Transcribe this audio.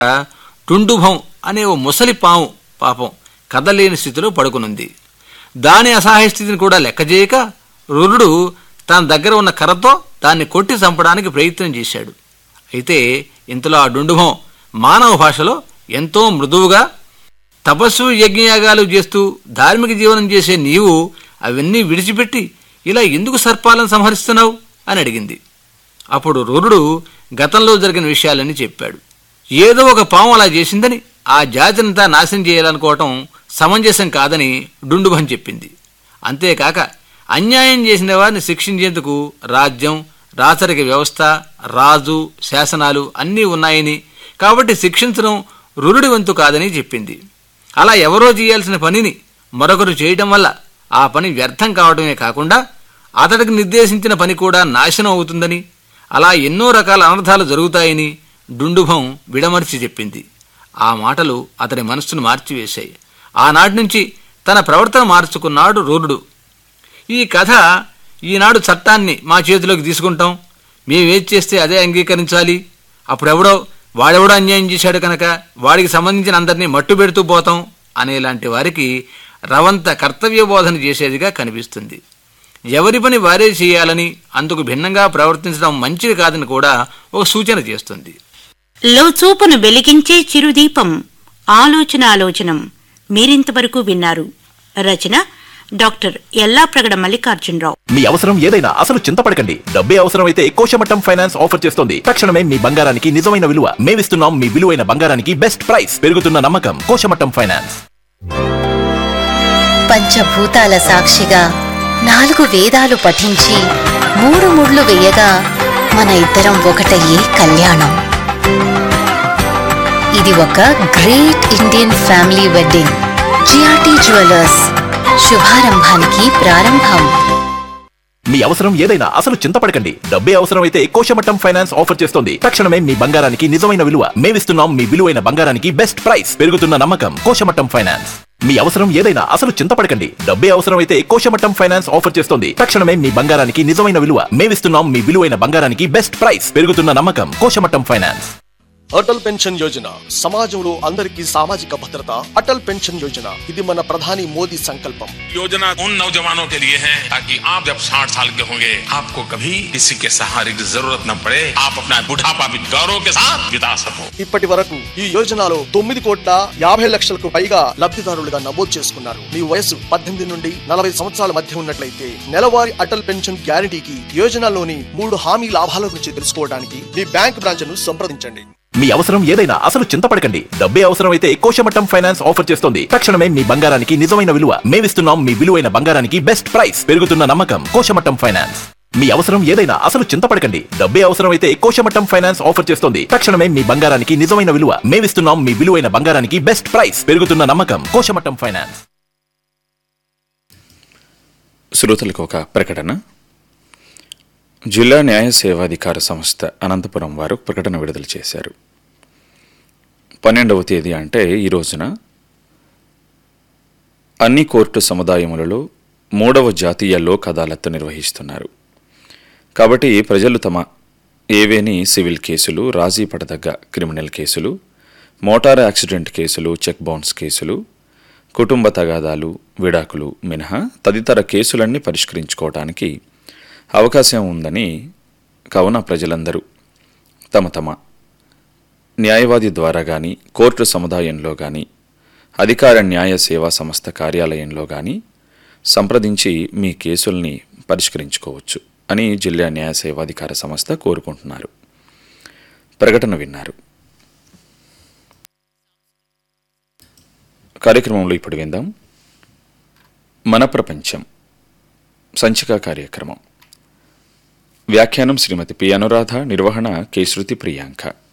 టుండుభం అనే ఓ ముసలి పాము పాపం కదలేని స్థితిలో పడుకునుంది దాని అసహాయ స్థితిని కూడా లెక్కజేయక రురుడు తన దగ్గర ఉన్న కర్రతో దాన్ని కొట్టి చంపడానికి ప్రయత్నం చేశాడు అయితే ఇంతలో ఆ డుండుభం మానవ భాషలో ఎంతో మృదువుగా తపస్సు యజ్ఞయాగాలు చేస్తూ ధార్మిక జీవనం చేసే నీవు అవన్నీ విడిచిపెట్టి ఇలా ఎందుకు సర్పాలను సంహరిస్తున్నావు అని అడిగింది అప్పుడు రురుడు గతంలో జరిగిన విషయాలన్నీ చెప్పాడు ఏదో ఒక పాము అలా చేసిందని ఆ జాతినంతా నాశనం చేయాలనుకోవటం సమంజసం కాదని డుండుభం చెప్పింది అంతేకాక అన్యాయం చేసిన వారిని శిక్షించేందుకు రాజ్యం రాచరిక వ్యవస్థ రాజు శాసనాలు అన్నీ ఉన్నాయని కాబట్టి శిక్షించడం రురుడి వంతు కాదని చెప్పింది అలా ఎవరో చేయాల్సిన పనిని మరొకరు చేయటం వల్ల ఆ పని వ్యర్థం కావడమే కాకుండా అతడికి నిర్దేశించిన పని కూడా నాశనం అవుతుందని అలా ఎన్నో రకాల అనర్థాలు జరుగుతాయని డుండుభం విడమర్చి చెప్పింది ఆ మాటలు అతడి మనస్సును మార్చివేశాయి ఆనాటి నుంచి తన ప్రవర్తన మార్చుకున్నాడు రూరుడు ఈ కథ ఈనాడు చట్టాన్ని మా చేతిలోకి తీసుకుంటాం మేమేది చేస్తే అదే అంగీకరించాలి అప్పుడెవడో వాడెవడో అన్యాయం చేశాడు కనుక వాడికి సంబంధించిన అందరినీ మట్టు పెడుతూ పోతాం అనేలాంటి వారికి రవంత కర్తవ్య బోధన చేసేదిగా కనిపిస్తుంది ఎవరి పని వారే చేయాలని అందుకు భిన్నంగా ప్రవర్తించడం మంచిది కాదని కూడా ఒక సూచన చేస్తుంది లోచూపును వెలిగించే చిరుదీపం ఆలోచన ఆలోచనం మీరింతవరకు విన్నారు రచన డాక్టర్ ఎల్లాప్రగడ మల్లికార్జునరావు మీ అవసరం ఏదైనా అసలు చింతపడకండి డబ్బే అవసరమైతే కోశమట్టం ఫైనాన్స్ ఆఫర్ చేస్తోంది తక్షణమే మీ బంగారానికి నిజమైన విలువ మేమిస్తున్నాం మీ విలువైన బంగారానికి బెస్ట్ ప్రైస్ పెరుగుతున్న నమ్మకం కోశమట్టం ఫైనాన్స్ పంచభూతాల సాక్షిగా నాలుగు వేదాలు పఠించి మూడు ముళ్ళు వేయగా మన ఇద్దరం ఒకటయ్యే కళ్యాణం ఇది ఒక great Indian family wedding GRT jewellers శుభారంభానికి ప్రారంభం మీ అవసరం ఏదైనా అసలు చింతపడకండి డబ్బే అవసరమైతే కోశమట్టం ఫైనాన్స్ ఆఫర్ చేస్తోంది తక్షణమే మీ బంగారానికి నిజమైన విలువ మేమిస్తున్నాం మీ విలువైన బంగారానికి బెస్ట్ ప్రైస్ పెరుగుతున్న నమ్మకం కోశమట్టం ఫైనాన్స్ మీ అవసరం ఏదైనా అసలు చింతపడకండి డబ్బే అవసరమైతే కోశమట్టం ఫైనాన్స్ ఆఫర్ చేస్తోంది తక్షణమే మీ బంగారానికి నిజమైన విలువ మేమిస్తున్నాం మీ విలువైన బంగారానికి బెస్ట్ ప్రైస్ పెరుగుతున్న నమ్మకం కోశమట్టం ఫైనాన్స్ అటల్ పెన్షన్ యోజన సమాజంలో అందరికీ సామాజిక భద్రత అటల్ పెన్షన్ యోజన ఇది మన ప్రధాని మోదీ సంకల్పం योजना उन नौजवानों के लिए है ताकि आप जब 60 साल के होंगे आपको कभी किसी के सहारे की जरूरत न पड़े आप अपना बुढ़ापा भी गौरव के साथ बिता सको ఇప్పటి వరకు ఈ యోజనలో తొమ్మిది కోట్ల యాభై లక్షలకు పైగా లబ్ధిదారులుగా నమోదు చేసుకున్నారు మీ వయసు పద్దెనిమిది నుండి నలభై సంవత్సరాల మధ్య ఉన్నట్లయితే నెలవారీ అటల్ పెన్షన్ గ్యారంటీకి యోజనలోని మూడు హామీ లాభాల గురించి తెలుసుకోవడానికి మీ బ్యాంక్ బ్రాంచ్ ను సంప్రదించండి మీ అవసరం ఏదైనా అసలు చింతపడకండి డబ్బే అవసరమైతే కోశమట్టం ఫైనాన్స్ ఆఫర్ చేస్తోంది తక్షణమే మీ బంగారానికి నిజమైన విలువ మేమిస్తున్నాం మీ విలువైన బంగారానికి బెస్ట్ ప్రైస్ పెరుగుతున్న నమ్మకం కోశమట్టం ఫైనాన్స్ మీ అవసరం ఏదైనా అసలు చింతపడకండి డబ్బే అవసరమైతే కోశమట్టం ఫైనాన్స్ ఆఫర్ చేస్తోంది తక్షణమే మీ బంగారానికి నిజమైన విలువ మేమిస్తున్నాం మీ విలువైన బంగారానికి బెస్ట్ ప్రైస్ పెరుగుతున్న నమ్మకం కోశమట్టం ఫైనాన్స్ శ్రోతలకు ఒక ప్రకటన జిల్లా న్యాయ సేవాధికార సంస్థ అనంతపురం వారు ప్రకటన విడుదల చేశారు పన్నెండవ తేదీ అంటే ఈ రోజున అన్ని కోర్టు సముదాయములలో మూడవ జాతీయ లోక్ అదాలత్ నిర్వహిస్తున్నారు కాబట్టి ప్రజలు తమ ఏవేని సివిల్ కేసులు రాజీ పడదగ్గ క్రిమినల్ కేసులు మోటార్ యాక్సిడెంట్ కేసులు చెక్ బౌన్స్ కేసులు కుటుంబ తగాదాలు విడాకులు మినహా తదితర కేసులన్నీ పరిష్కరించుకోవడానికి అవకాశం ఉందని కావున ప్రజలందరూ తమ తమ న్యాయవాది ద్వారా కానీ కోర్టు సముదాయంలో కానీ అధికార న్యాయ సేవా సంస్థ కార్యాలయంలో కానీ సంప్రదించి మీ కేసుల్ని పరిష్కరించుకోవచ్చు అని జిల్లా న్యాయ సేవాధికార సంస్థ కోరుకుంటున్నారు ప్రకటన విన్నారు కార్యక్రమంలో ఇప్పుడు విందాం మన ప్రపంచం సంచిక కార్యక్రమం వ్యాఖ్యానం శ్రీమతి పి అనురాధ నిర్వహణ కె శృతి ప్రియాంక